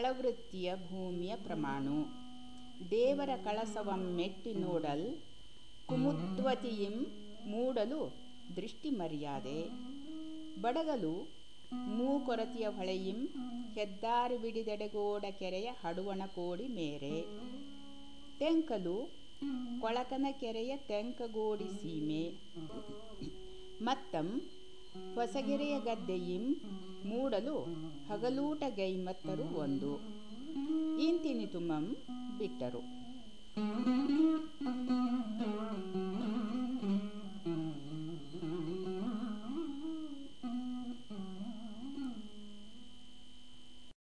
ಕಳವೃತ್ತಿಯ ಭೂಮಿಯ ಪ್ರಮಾಣು ದೇವರ ಕಳಸವಂ ಮೆಟ್ಟಿ ನೋಡಲ್ ಕುಮುದ್ವತಿಯಿಂ ಮೂಡಲು ದೃಷ್ಟಿ ಮರ್ಯಾದೆ ಬಡಗಲು ಮೂಕೊರತಿಯ ಹೊಳೆಯಿಂ ಹೆದ್ದಾರಿ ಬಿಡಿದೆಡೆಗೋಡ ಕೆರೆಯ ಹಡುವಣ ಕೋಡಿ ಮೇರೆ ತೆಂಕಲು ಕೊಳಕನ ಕೆರೆಯ ತೆಂಕಗೋಡಿ ಸೀಮೆ ಮತ್ತಂ ಹೊಸಗೆರೆಯ ಗದ್ದೆಯಿಂ ಮೂಡಲು ಹಗಲೂಟ ಗೈಮತ್ತರು ಒಂದು ಇಂತಿನಿ ತುಮಂ ಬಿಟ್ಟರು